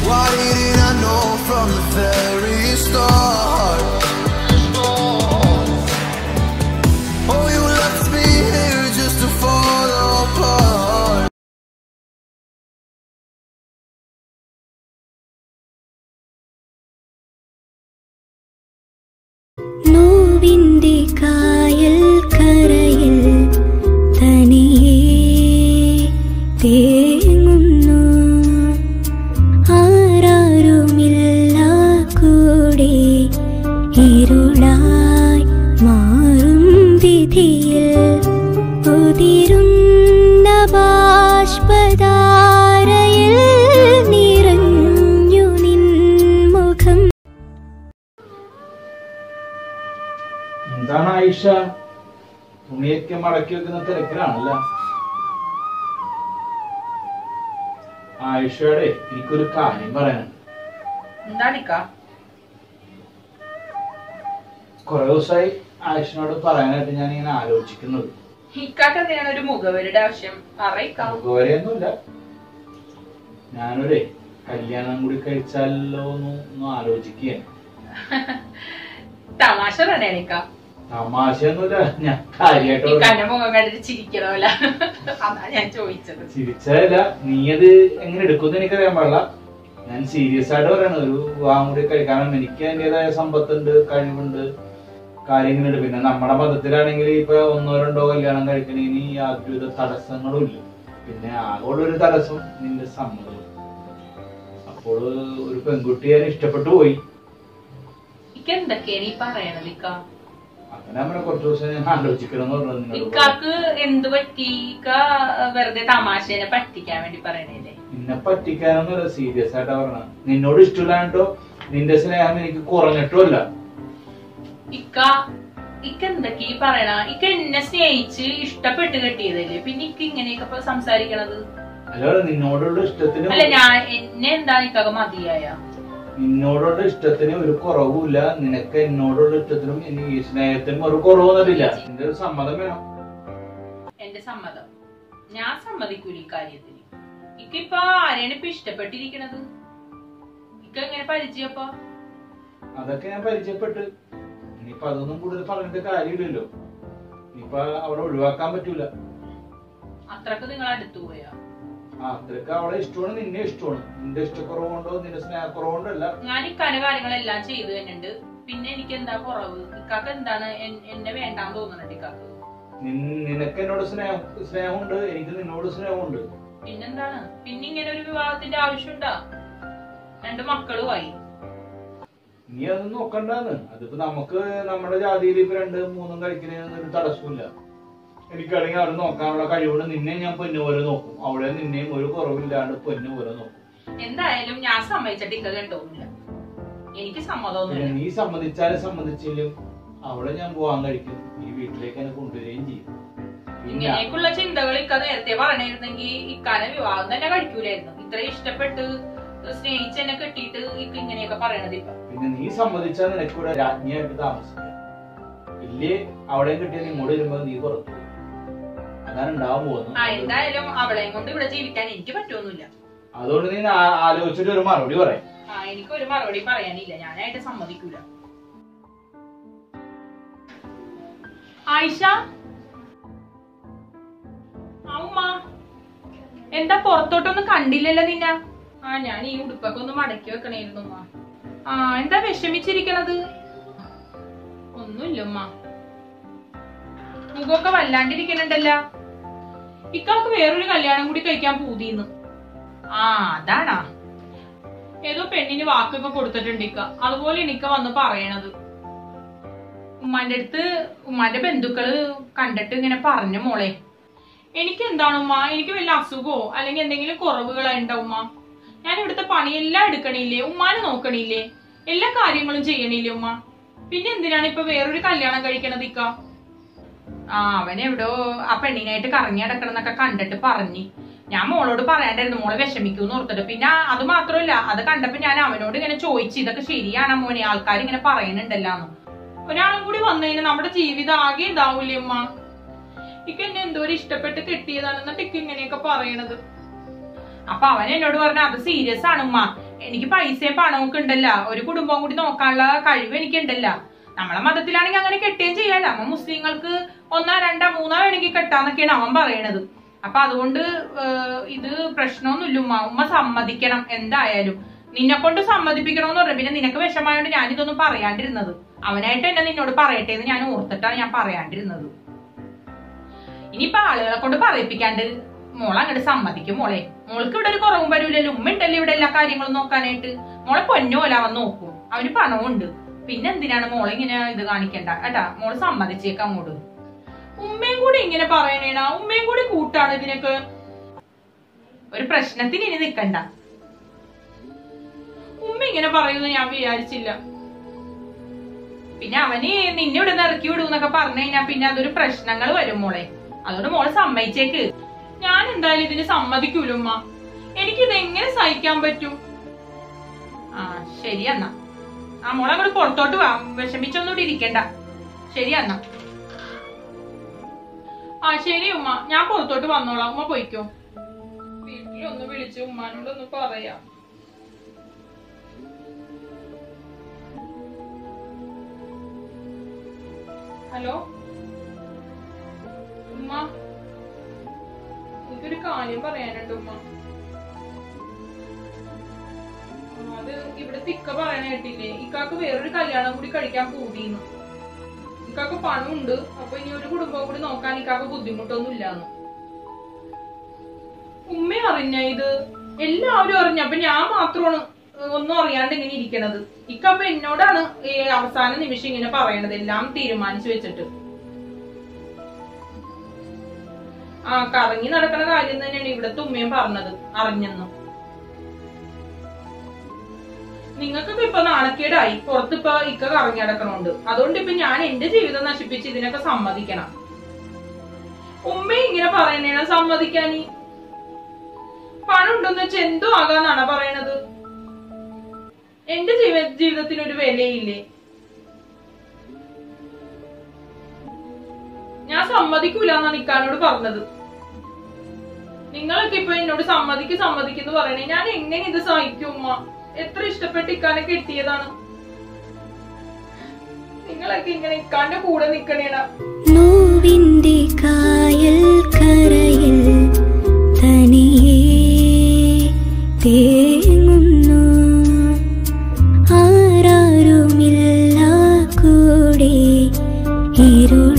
Why didn't I know from the very start? Oh, you left me here just to fall apart. നോവിന്റെ കായൽ കരയിൽ തനിയേ തേങ്ങുന്നു ആരാരുമില്ല കൂടെ ഇരുളായി മാറും വിധിയിൽ ഉതിരുന്ന ബാഷ്പധാരയിൽ നിറഞ്ഞു നിൻമുഖം എന്താണ് ആയിഷ തുണിയൊക്കെ മടക്കി വെക്കുന്ന തിരക്കിലാണല്ല ആയിഷയുടെ എനിക്കൊരു കാര്യം പറയാനുണ്ട് എന്താണിക്ക കുറെ ദിവസമായി ആയിഷനോട് പറയാനായിട്ട് ഞാൻ ഇങ്ങനെ ആലോചിക്കുന്നത് ഇക്കാക്ക് എന്തിനാണ് ഒരു മുഖവരുടെ ആവശ്യം പറയിക്ക മുഖവരെയൊന്നുമില്ല ഞാനൊരു കല്യാണം കൂടി കഴിച്ചാലോ എന്ന് ഒന്ന് ആലോചിക്കുകയാണ് തമാശ തന്നെയാണിക്ക തമാശയൊന്നുമില്ല ഞാൻ കാര്യമായിട്ട് ഇക്കാന്റെ മുഖം കണ്ടിട്ട് ചിരിക്കണമല്ല അതാ ഞാൻ ചോദിച്ചത് ചിരിച്ചതല്ല നീ അത് എങ്ങനെ എടുക്കുമെന്ന് എനിക്കറിയാൻ പാടില്ല ഞാൻ സീരിയസ് ആയിട്ട് പറയണത് ഒരു വിവാഹം കൂടി കഴിക്കണം എനിക്ക് അതിൻ്റെതായ സമ്പത്തുണ്ട് കഴിവുണ്ട് കാര്യങ്ങളുണ്ട് പിന്നെ നമ്മുടെ മതത്തിലാണെങ്കിൽ ഇപ്പൊ ഒന്നോ രണ്ടോ കല്യാണം കഴിക്കണേന് യാതൊരുവിധ തടസ്സങ്ങളും ഇല്ല പിന്നെ ആകെയുള്ള ഒരു തടസ്സം നിന്റെ സമ്മതം അപ്പോൾ ഒരു പെൺകുട്ടി ഞാൻ ഇഷ്ടപ്പെട്ടു പോയി ഇക്ക എന്തൊക്കെയാണ് ഈ പറയണത് ഇക്ക അങ്ങനെ നമ്മളെ കുറച്ച് ദിവസം ഞാൻ ആലോചിക്കണം എന്ന് പറഞ്ഞത് നിന്നോട് ഇക്കാക്ക് എന്ത് പറ്റി ഇക്ക വെറുതെ തമാശേനെ പറ്റിക്കാൻ വേണ്ടി പറയണല്ലേ നിന്നെ പറ്റിക്കാനൊന്നുമല്ല സീരിയസ് ആയിട്ടാ പറഞ്ഞത് നിന്നോട് ഇഷ്ടമില്ലാണ്ടോ നിന്റെ സ്നേഹം എനിക്ക് കുറഞ്ഞിട്ടുമല്ല ഇക്ക ഇക്ക എന്തൊക്കെ ഈ പറയണ ഇക്ക എന്നെ സ്നേഹിച്ച് ഇഷ്ടപ്പെട്ട് കെട്ടിയതല്ലേ പിന്നെ ഇക്ക ഇങ്ങനെയൊക്കെ ഇപ്പൊ സംസാരിക്കണത് അല്ല നിന്നോടുള്ള ഇഷ്ടത്തിന് അല്ല ഞാൻ എന്നെ എന്താണ് ഇക്കാക്ക് മതിയായ നിന്നോടുള്ള ഇഷ്ടത്തിന് ഒരു കുറവുമില്ല നിനക്ക് എന്നോടുള്ള ഇഷ്ടത്തിനും ഇനി ഈ സ്നേഹത്തിനും ഒരു കുറവ് വന്നിട്ടില്ല നിന്റെ ഒരു സമ്മതം വേണം എന്റെ സമ്മതം ഞാൻ സമ്മതിക്കൂല ഈ കാര്യത്തിന് ഇക്ക ഇപ്പൊ ആരെയാണ് ഇപ്പൊ ഇഷ്ടപ്പെട്ടിരിക്കണത് ഇക്ക എങ്ങനെ പരിചയപ്പോ അതൊക്കെ ഞാൻ പരിചയപ്പെട്ട് ഇനിയിപ്പൊ അതൊന്നും കൂടുതൽ പറഞ്ഞിട്ട് കാര്യമില്ലല്ലോ ഇനിയിപ്പൊ അവിടെ ഒഴിവാക്കാൻ പറ്റൂല അത്രക്ക് നിങ്ങൾ അടുത്തു പോയാ ആ അത്രക്ക് അവളെ ഇഷ്ടമാണ് നിന്നെ ഇഷ്ടമാണ് നിന്റെ ഇഷ്ടക്കുറവുകൊണ്ടോ നിന്റെ സ്നേഹക്കുറവുകൊണ്ടോ അല്ല ഞാൻ ഇക്കാന്റെ കാര്യങ്ങളെല്ലാം ചെയ്തു തന്നെയുണ്ട് പിന്നെ എനിക്ക് എന്താ കുറവ് ഇക്കാക്ക് എന്താണ് എൻ- എന്നെ വേണ്ടാന്ന് തോന്നുന്നുണ്ട് ഇക്കാക്ക് നിൻ- നിനക്ക് എന്നോട് സ്നേഹം സ്നേഹമുണ്ട് എനിക്ക് നിന്നോട് സ്നേഹമുണ്ട് പിന്നെന്താണ് പിന്നെ ഇങ്ങനെ ഒരു വിവാഹത്തിന്റെ ആവശ്യമുണ്ടാ രണ്ട് മക്കളുമായി നീ അത് നോക്കണ്ടാന്ന് അതിപ്പോ നമുക്ക് നമ്മുടെ ജാതിയിൽ ഇപ്പൊ രണ്ട് മൂന്നും കഴിക്കുന്നതിനൊന്നും ഒരു തടസ്സമില്ല എനിക്കാണെങ്കിൽ അവിടെ നോക്കാനുള്ള കഴിവുണ്ട് നിന്നെ ഞാൻ പൊന്നു പോലെ നോക്കും അവിടെ നിന്നെയും ഒരു കുറവില്ലാണ്ട് പൊന്നു പോലെ നോക്കും എന്തായാലും ഞാൻ സമ്മതിച്ചിട്ട് ഇക്ക കണ്ടോന്നില്ല എനിക്ക് പിന്നെ സമ്മതമൊന്നുമില്ല നീ സമ്മതിച്ചാലും സമ്മതിച്ചില്ലും അവിടെ ഞാൻ പോവാൻ കഴിക്കും ഈ വീട്ടിലേക്ക് എന്നെ കൊണ്ടുവരികയും ചെയ്യും പിന്നെ ഇങ്ങനെയൊക്കെയുള്ള ചിന്തകൾ ഇക്ക നേരത്തെ പറഞ്ഞിരുന്നെങ്കിൽ ഇക്കാനെ വിവാഹം തന്നെ കഴിക്കൂലായിരുന്നു ഇത്ര ഇഷ്ടപ്പെട്ട് സ്നേഹിച്ച് എന്നെ കെട്ടിയിട്ട് ഇക്ക ഇങ്ങനെയൊക്കെ പറയണത് ഇപ്പൊ പിന്നെ നീ സമ്മതിച്ചാൽ നിനക്കൂടെ രാജ്ഞിയായിട്ട് താമസിക്കാം ഇല്ലേ അവിടെ കിട്ടിയ ഇങ്ങോട്ട് വരുമ്പോ നീ പുറത്തു പോകും. അതാണ് ഉണ്ടാവാൻ ആ പോകുന്നത് എന്തായാലും അവളെയും കൊണ്ട് ഇവിടെ ജീവിക്കാൻ എനിക്ക് പറ്റുമൊന്നുമില്ല അതുകൊണ്ട് നീ ആ- ആലോചിച്ചിട്ട് ഒരു മറുപടി പറയാം ആ എനിക്ക് ഒരു മറുപടി പറയാനില്ല ഞാനായിട്ട് സമ്മതിക്കൂല ആയിഷ ആ ഉമ്മ എന്താ പുറത്തോട്ടൊന്നും കണ്ടില്ലല്ലോ നിന്ന ആ ഞാൻ ഈ ഉടുപ്പൊക്കെ ഒന്ന് മടക്കി വെക്കണേയിരുന്നു ഉമ്മ ആ എന്താ വിഷമിച്ചിരിക്കണത് ഒന്നുമില്ല ഉമ്മ മുഖമൊക്കെ വല്ലാണ്ടിരിക്കണുണ്ടല്ല ഇക്കാക്ക് വേറൊരു കല്യാണം കൂടി കഴിക്കാൻ പൂതിന്ന് ആ അതാണാ ഏതോ പെണ്ണിന് വാക്കൊക്കെ കൊടുത്തിട്ടുണ്ട് ഇക്ക അതുപോലെ എനിക്ക് വന്ന് പറയണത് ഉമ്മാന്റെ അടുത്ത് ഉമ്മാന്റെ ബന്ധുക്കള് കണ്ടിട്ട് ഇങ്ങനെ പറഞ്ഞു മോളെ എനിക്ക് എന്താണ് ഉമ്മ എനിക്ക് വല്ല അസുഖമോ അല്ലെങ്കിൽ എന്തെങ്കിലും കുറവുകളുണ്ടോ ഉമ്മ ഞാൻ ഇവിടുത്തെ പണിയെല്ലാം എടുക്കണില്ലേ ഉമ്മാനെ നോക്കണില്ലേ എല്ലാ കാര്യങ്ങളും ചെയ്യണില്ലേ ഉമ്മ പിന്നെ എന്തിനാണ് ഇപ്പൊ വേറൊരു കല്യാണം കഴിക്കണത് ഇക്ക ആ അവൻ എവിടോ ആ പെണ്ണിനായിട്ട് കറങ്ങി നടക്കണം എന്നൊക്കെ കണ്ടിട്ട് പറഞ്ഞ് ഞാൻ മോളോട് പറയാണ്ടായിരുന്നു മോളെ വിഷമിക്കൂന്ന് ഓർത്തിട്ട് പിന്നെ അത് മാത്രമല്ല അത് കണ്ടപ്പോ ഞാൻ അവനോട് ഇങ്ങനെ ചോദിച്ചു ഇതൊക്കെ ശരിയാണോ മോനെ ആൾക്കാർ ഇങ്ങനെ പറയുന്നുണ്ടല്ലാന്ന് ഒരാളും കൂടി വന്നു കഴിഞ്ഞാൽ നമ്മുടെ ജീവിതം ആകെ ഇതാവൂലേ ഉമ്മ ഇക്ക് എന്നെ എന്തോരം ഇഷ്ടപ്പെട്ട് കെട്ടിയതാണ് എന്നിട്ട് ഇക്ക് ഇങ്ങനെയൊക്കെ പറയണത് അപ്പൊ അവൻ എന്നോട് പറഞ്ഞ അത് സീരിയസ് ആണ് ഉമ്മ എനിക്ക് പൈസയും പണവും ഒക്കെ ഉണ്ടല്ല ഒരു കുടുംബം കൂടി നോക്കാനുള്ള കഴിവ് എനിക്ക് ഉണ്ടല്ല നമ്മളെ മതത്തിലാണെങ്കിൽ അങ്ങനെ കെട്ടുകയും ചെയ്യാല്ല നമ്മ മുസ്ലിങ്ങൾക്ക് ഒന്നോ രണ്ടോ മൂന്നോ വേണമെങ്കിൽ കെട്ടാന്നൊക്കെയാണ് അവൻ പറയണത് അപ്പൊ അതുകൊണ്ട് ഏഹ്, ഇത് പ്രശ്നമൊന്നുമില്ല ഉമ്മ ഉമ്മ സമ്മതിക്കണം എന്തായാലും നിന്നെ കൊണ്ട് സമ്മതിപ്പിക്കണമെന്ന് പറഞ്ഞു പിന്നെ നിനക്ക് വിഷമായോണ്ട് ഞാൻ ഇതൊന്നും പറയാണ്ടിരുന്നത് അവനായിട്ട് എന്നെ നിന്നോട് പറയട്ടെ എന്ന് ഞാൻ ഓർത്തിട്ടാണ് ഞാൻ പറയാണ്ടിരുന്നത് ഇനിയിപ്പൊ ആളുകളെ കൊണ്ട് പറയിപ്പിക്കാണ്ട് മോളെ അങ്ങോട്ട് സമ്മതിക്കും മോളെ മോൾക്ക് ഇവിടെ ഒരു കുറവും വരൂലല്ലോ ഉമ്മ ഉണ്ടല്ലോ ഇവിടെ എല്ലാ കാര്യങ്ങളും നോക്കാനായിട്ട് മോളെ പൊന്നോല അവൻ നോക്കും അവന് പണവും ഉണ്ട് പിന്നെ എന്തിനാണ് മോളെ ഇങ്ങനെ ഇത് കാണിക്കണ്ട കേട്ടാ മോള് സമ്മതിച്ചേക്ക് അങ്ങോട്ട് ഉമ്മയും കൂടി ഇങ്ങനെ പറയണേണ ഉമ്മയും കൂടി കൂട്ടാണ് ഇതിനൊക്കെ ഒരു പ്രശ്നത്തിന് ഇനി നിക്കണ്ട ഉമ്മ ഇങ്ങനെ പറയുമെന്ന് ഞാൻ വിചാരിച്ചില്ല പിന്നെ അവന് നിന്നെ ഇവിടെ നിന്ന് ഇറക്കി വിടുന്നൊക്കെ പറഞ്ഞു കഴിഞ്ഞാ പിന്നെ അതൊരു പ്രശ്നങ്ങൾ വരും മോളെ അതുകൊണ്ട് മോളെ സമ്മതിച്ചേക്ക് ഞാൻ എന്തായാലും ഇതിന് സമ്മതിക്കൂല ഉമ്മ എനിക്കിത് എങ്ങനെ സഹിക്കാൻ പറ്റും ആ ശരി എന്നാ ആ മോളെ അങ്ങോട്ട് പുറത്തോട്ട് വാ വിഷമിച്ചൊന്നും ഇവിടെ ഇരിക്കണ്ട ശരി എന്നാ ആ ശരി ഉമ്മ ഞാൻ പുറത്തോട്ട് വന്നോളാം ഉമ്മ പോയിക്കോ വീട്ടിലൊന്ന് വിളിച്ച് ഉമ്മാനോടൊന്ന് പറയാം ഹലോ ഉമ്മ എനിക്കൊരു കാര്യം പറയാനുണ്ട് ഉമ്മ ആ, അത് ഇവിടുത്തെ ഇക്ക പറയണ കേട്ടില്ലേ ഇക്കാക്ക് വേറൊരു കല്യാണം കൂടി കഴിക്കാൻ കൂടിയെന്ന് ഇക്കാക്ക് പണമുണ്ട് അപ്പൊ ഇനി ഒരു കുടുംബം കൂടി നോക്കാൻ ഇക്കാക്ക് ബുദ്ധിമുട്ടൊന്നും ഇല്ലാന്ന് ഉമ്മ അറിഞ്ഞ ഇത് എല്ലാവരും അറിഞ്ഞ അപ്പൊ ഞാൻ മാത്രമാണ് ഒന്നും അറിയാണ്ട് ഇങ്ങനെ ഇരിക്കണത് ഇക്ക അപ്പൊ എന്നോടാണ് ഈ അവസാന നിമിഷം ഇങ്ങനെ പറയണത് എല്ലാം തീരുമാനിച്ചു വെച്ചിട്ട് ആ കറങ്ങി നടക്കുന്ന കാര്യം തന്നെയാണ് ഇവിടുത്തെ ഉമ്മയും പറഞ്ഞത് അറിഞ്ഞെന്നും നിങ്ങൾക്കൊക്കെ ഇപ്പൊ നാണക്കേടായി പുറത്തിപ്പോ ഇക്ക കറങ്ങി നടക്കണോണ്ട് അതുകൊണ്ട് ഇപ്പൊ ഞാൻ എന്റെ ജീവിതം നശിപ്പിച്ച് ഇതിനൊക്കെ സമ്മതിക്കണം ഉമ്മ ഇങ്ങനെ പറയണേന സമ്മതിക്കാനി പണം ഉണ്ടെന്ന് വെച്ച് എന്തോ ആകാന്നാണ് പറയണത് എന്റെ ജീവ ജീവിതത്തിന് ഒരു വിലയില്ലേ ഞാൻ സമ്മതിക്കൂല എന്നാണ് ഇക്കാനോട് പറഞ്ഞത് നിങ്ങളൊക്കെ ഇപ്പൊ എന്നോട് സമ്മതിക്ക് സമ്മതിക്കുന്നു പറയണേ ഞാൻ എങ്ങനെ ഇത് സഹിക്കും ഉമ്മ എത്ര ഇഷ്ടപ്പെട്ട് ഇക്കാനെ കിട്ടിയതാണ് നിങ്ങളൊക്കെ ഇങ്ങനെ ഇക്കാന്റെ കൂടെ നിക്കണേടാ നോവിന്റെ കായൽ കരയിൽ തനിയേ തേങ്ങുന്നു ആരാരുമില്ല കൂടെ ഇരുൾ